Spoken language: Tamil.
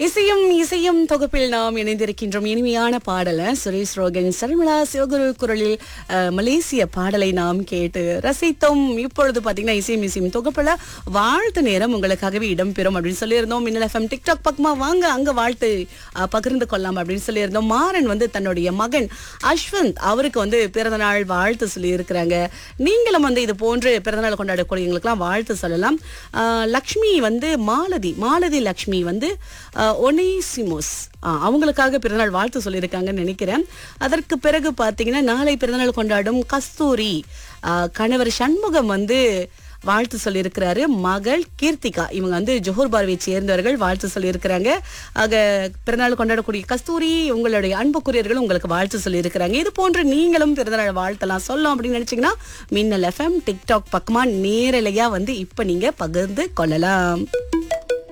இசையும் இசையும் தொகுப்பில் நாம் இணைந்திருக்கின்றோம் இனிமையான பாடலை சுரேஷ் ரோகன் சர்மிளா சிவகுரு குரலில் அஹ், மலேசிய பாடலை நாம் கேட்டு ரசித்தோம் இப்பொழுது பாத்தீங்கன்னா இசையும் இசையும் தொகுப்புல வாழ்த்து நேரம் உங்களுக்காகவே இடம்பெறும் அப்படின்னு சொல்லியிருந்தோம் மின்னல் எஃப்எம் டிக்டாக் பக்கமா வாங்க அங்க வாழ்த்து அஹ், பகிர்ந்து கொள்ளலாம் அப்படின்னு சொல்லியிருந்தோம் மாறன் வந்து தன்னுடைய மகன் அஸ்வந்த் அவருக்கு வந்து பிறந்த நாள் வாழ்த்து சொல்லி இருக்கிறாங்க நீங்களும் வந்து இது போன்று பிறந்தநாள் கொண்டாடக்கூடியவங்களுக்குலாம் வாழ்த்து சொல்லலாம் அஹ், லக்ஷ்மி வந்து மாலதி மாலதி லக்ஷ்மி வந்து அஹ், ஒனேசிமோஸ் அஹ், அவங்களுக்காக பிறந்தநாள் வாழ்த்து சொல்லியிருக்காங்கன்னு நினைக்கிறேன் அதற்கு பிறகு பார்த்தீங்கன்னா நாளை பிறந்தநாள் கொண்டாடும் கஸ்தூரி அஹ், கணவர் சண்முகம் வந்து வாழ்த்து சொல்லியிருக்கிறாரு மகள் கீர்த்திகா இவங்க வந்து ஜோஹர் பார்வை சேர்ந்தவர்கள் வாழ்த்து சொல்லியிருக்கிறாங்க ஆக பிறந்தநாள் கொண்டாடக்கூடிய கஸ்தூரி உங்களுடைய அன்புக்குரியர்கள் உங்களுக்கு வாழ்த்து சொல்லியிருக்கிறாங்க இது போன்று நீங்களும் பிறந்தநாள் வாழ்த்தலாம் சொல்லலாம் அப்படின்னு நினைச்சீங்கன்னா மின்னல் எஃப்எம் டிக்டாக் பக்கமா நேரலையா வந்து இப்ப நீங்க பகிர்ந்து கொள்ளலாம்